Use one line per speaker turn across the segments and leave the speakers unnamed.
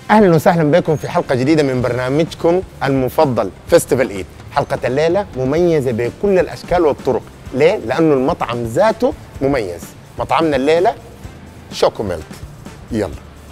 اهلا وسهلا بكم في حلقه جديده من برنامجكم المفضل فيستيفال ايت حلقه الليله مميزه بكل الاشكال والطرق ليه لانه المطعم ذاته مميز مطعمنا الليله شوكو ميلك يلا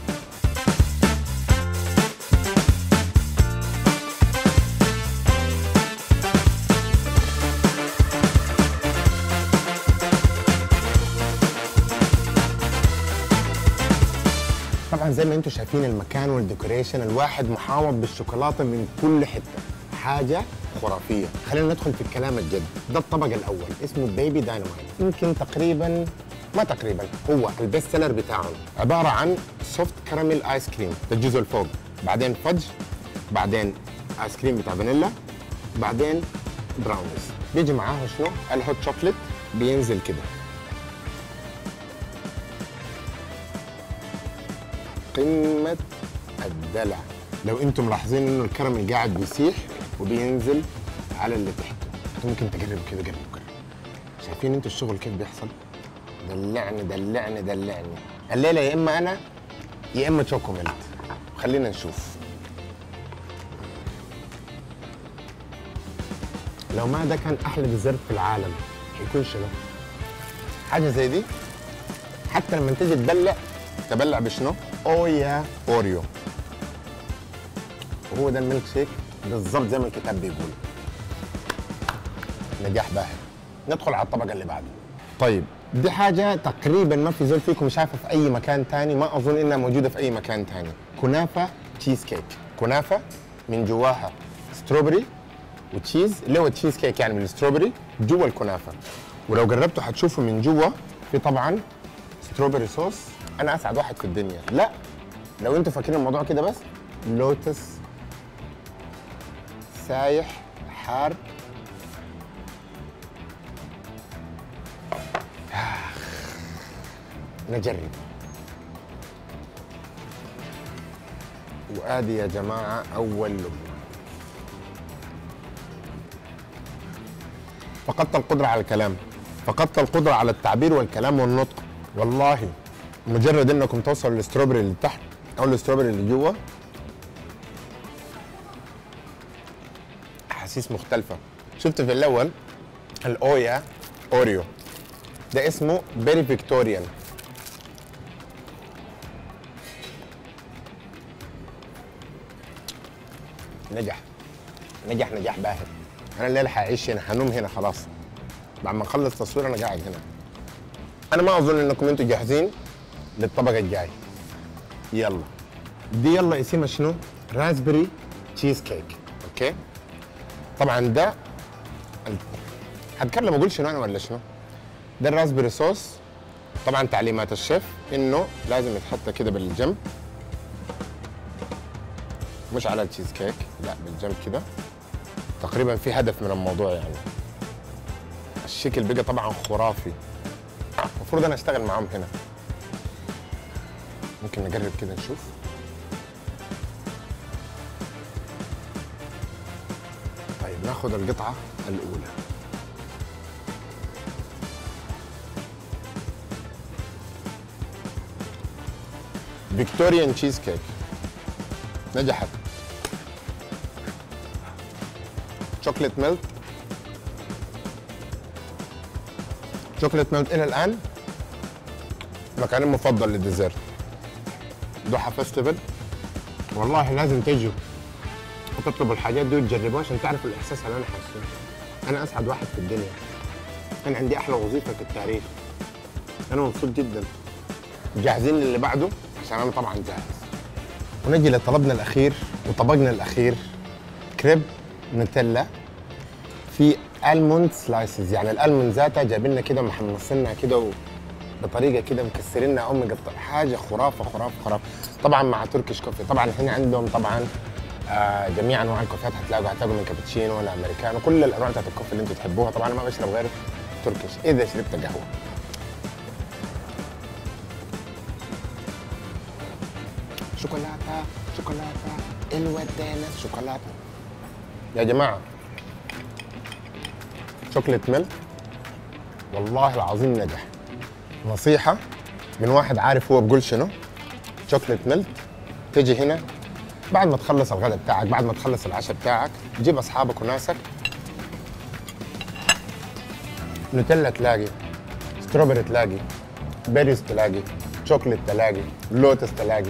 طبعا زي ما انتم شايفين المكان والديكوريشن الواحد محاوط بالشوكولاته من كل حته حاجه خرافيه خلينا ندخل في الكلام الجد ده الطبق الاول اسمه بيبي داينامايت يمكن تقريبا ما تقريبا هو البيست سيلر بتاعهم عباره عن سوفت كراميل ايس كريم ده الجزء الفوق بعدين فudge بعدين ايس كريم بتاع فانيلا بعدين براونيز بيجي معاه شنو الهوت شوكليت بينزل كده قمة الدلع لو انتم ملاحظين انه الكراميل قاعد بيسيح وبينزل على اللي تحته انتم ممكن تجربوا كده جربوا جربوا شايفين انتوا الشغل كيف بيحصل دلعني دلعني دلعني الليله يا اما انا يا اما تشوكو ميلت خلينا نشوف لو ما ده كان احلى ديزرت في العالم هيكون شنو حاجه زي دي حتى لما تيجي تبلع تبلع بشنو؟ اويا اوريو وهو ده الميلك شيك بالظبط زي ما الكتاب بيقول نجاح باهر ندخل على الطبقه اللي بعده طيب دي حاجه تقريبا ما في زول فيكم شافها في اي مكان تاني ما اظن انها موجوده في اي مكان تاني كنافه تشيز كيك كنافه من جواها ستروبري وتشيز اللي هو تشيز كيك يعني من الستروبري جوا الكنافه ولو جربتوا حتشوفوا من جوا في طبعا ستروبري صوص انا اسعد واحد في الدنيا لا لو انتوا فاكرين الموضوع كده بس لوتس سايح حار نجرب وادي يا جماعه اول لقمه فقدت القدره على الكلام فقدت القدره على التعبير والكلام والنطق والله مجرد انكم توصلوا للستروبري اللي تحت او الستروبري اللي جوا احاسيس مختلفه شفت في الاول الاويا اوريو ده اسمه بيري فيكتوريان نجح نجح نجاح باهر انا الليله حعيش هنا حنوم هنا خلاص بعد ما نخلص تصوير انا قاعد هنا انا ما اظن انكم انتم جاهزين للطبق الجاي يلا دي يلا اسمها شنو رازبري تشيز كيك اوكي طبعا ده ال- هتكلم اقول شنو انا ولا شنو ده الرازبري صوص طبعا تعليمات الشيف انه لازم يتحط كده بالجنب مش على التشيز كيك لا بالجنب كده تقريبا في هدف من الموضوع يعني الشكل بقى طبعا خرافي المفروض انا اشتغل معاهم هنا ممكن نجرب كده نشوف طيب ناخد القطعة الأولى فيكتوريان تشيز كيك نجحت شوكليت ميلك شوكليت ميلك إلى الآن مكاني المفضل للديزرت ضحى فيستيفال والله لازم تجوا وتطلبوا الحاجات دي وتجربوها عشان تعرفوا الاحساس اللي انا حاسه انا اسعد واحد في الدنيا انا عندي احلى وظيفه في التاريخ انا مبسوط جدا جاهزين للي بعده عشان انا طبعا جاهز ونجي لطلبنا الاخير وطبقنا الاخير كريب نوتيلا في الموند سلايسز يعني الالموند ذاتها جايبين لنا كده محمصينها كده و... بطريقه كده مكسرينها او مقطع حاجه خرافه خرافه خرافه طبعا مع تركيش كوفي طبعا هنا عندهم طبعا آه جميع انواع الكوفيات هتلاقوا هتلاقوا من كابتشينو ولا امريكانو كل الانواع بتاعت الكوفي اللي انتم تحبوها طبعا انا ما بشرب غير تركيش اذا شربت قهوه شوكولاته شوكولاته الودانس شوكولاته يا جماعه شوكليت ميلك والله العظيم نجح نصيحة من واحد عارف هو بقول شنو شوكليت ميلك تجي هنا بعد ما تخلص الغداء بتاعك بعد ما تخلص العشاء بتاعك تجيب اصحابك وناسك نوتيلا تلاقي ستروبري تلاقي بيريز تلاقي شوكليت تلاقي لوتس تلاقي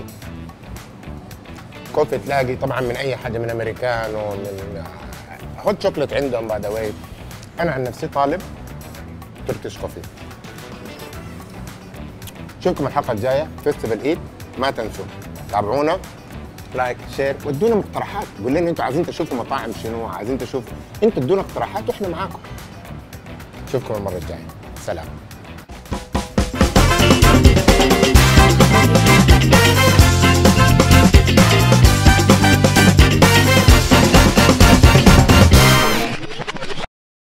كوفي تلاقي طبعا من اي حاجه من امريكانو من هوت شوكليت عندهم باي ذا واي انا عن نفسي طالب تركيش كوفي نشوفكم الحلقه الجايه فيستيفال ايد ما تنسوا تابعونا لايك شير وادونا مقترحات قول لنا انتوا عايزين تشوفوا مطاعم شنو عايزين تشوفوا انتوا ادونا اقتراحات واحنا معاكم نشوفكم المره الجايه سلام